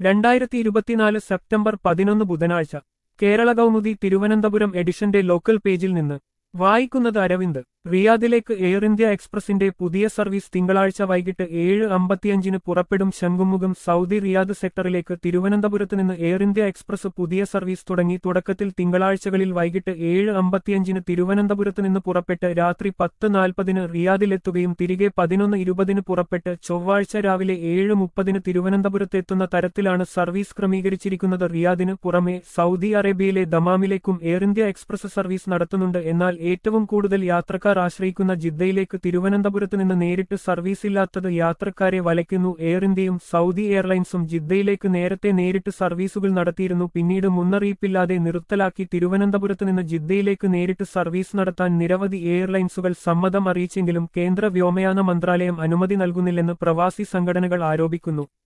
രണ്ടായിരത്തി ഇരുപത്തിനാല് സെപ്റ്റംബർ പതിനൊന്ന് ബുധനാഴ്ച കേരള കൗമുദി തിരുവനന്തപുരം എഡിഷന്റെ ലോക്കൽ പേജിൽ നിന്ന് വായിക്കുന്നത് അരവിന്ദ് റിയാദിലേക്ക് എയർ ഇന്ത്യ എക്സ്പ്രസിന്റെ പുതിയ സർവീസ് തിങ്കളാഴ്ച വൈകിട്ട് ഏഴ് അമ്പത്തിയഞ്ചിന് പുറപ്പെടും ശംഖുമുഖം സൗദി റിയാദ് സെക്ടറിലേക്ക് തിരുവനന്തപുരത്ത് നിന്ന് എയർ ഇന്ത്യ എക്സ്പ്രസ് പുതിയ സർവീസ് തുടങ്ങി തുടക്കത്തിൽ തിങ്കളാഴ്ചകളിൽ വൈകിട്ട് ഏഴ് അമ്പത്തിയഞ്ചിന് തിരുവനന്തപുരത്ത് നിന്ന് പുറപ്പെട്ട് രാത്രി പത്ത് നാൽപ്പതിന് റിയാദിലെത്തുകയും തിരികെ പതിനൊന്ന് ഇരുപതിന് പുറപ്പെട്ട് ചൊവ്വാഴ്ച രാവിലെ ഏഴ് മുപ്പതിന് തിരുവനന്തപുരത്തെത്തുന്ന തരത്തിലാണ് സർവീസ് ക്രമീകരിച്ചിരിക്കുന്നത് റിയാദിന് പുറമെ സൗദി അറേബ്യയിലെ ദമാമിലേക്കും എയർ ഇന്ത്യ എക്സ്പ്രസ് സർവീസ് നടത്തുന്നുണ്ട് എന്നാൽ ഏറ്റവും കൂടുതൽ യാത്രക്കാർ ആശ്രയിക്കുന്ന ജിദ്ദയിലേക്ക് തിരുവനന്തപുരത്ത് നിന്ന് നേരിട്ട് സർവീസ് ഇല്ലാത്തത് യാത്രക്കാരെ വലയ്ക്കുന്നു എയർ ഇന്ത്യയും സൗദി എയർലൈൻസും ജിദ്ദയിലേക്ക് നേരത്തെ നേരിട്ട് സർവീസുകൾ നടത്തിയിരുന്നു പിന്നീട് മുന്നറിയിപ്പില്ലാതെ നിർത്തലാക്കി തിരുവനന്തപുരത്ത് നിന്ന് ജിദ്ദയിലേക്ക് നേരിട്ട് സർവീസ് നടത്താൻ നിരവധി എയർലൈൻസുകൾ സമ്മതം അറിയിച്ചെങ്കിലും കേന്ദ്ര വ്യോമയാന മന്ത്രാലയം അനുമതി നൽകുന്നില്ലെന്ന് പ്രവാസി സംഘടനകൾ ആരോപിക്കുന്നു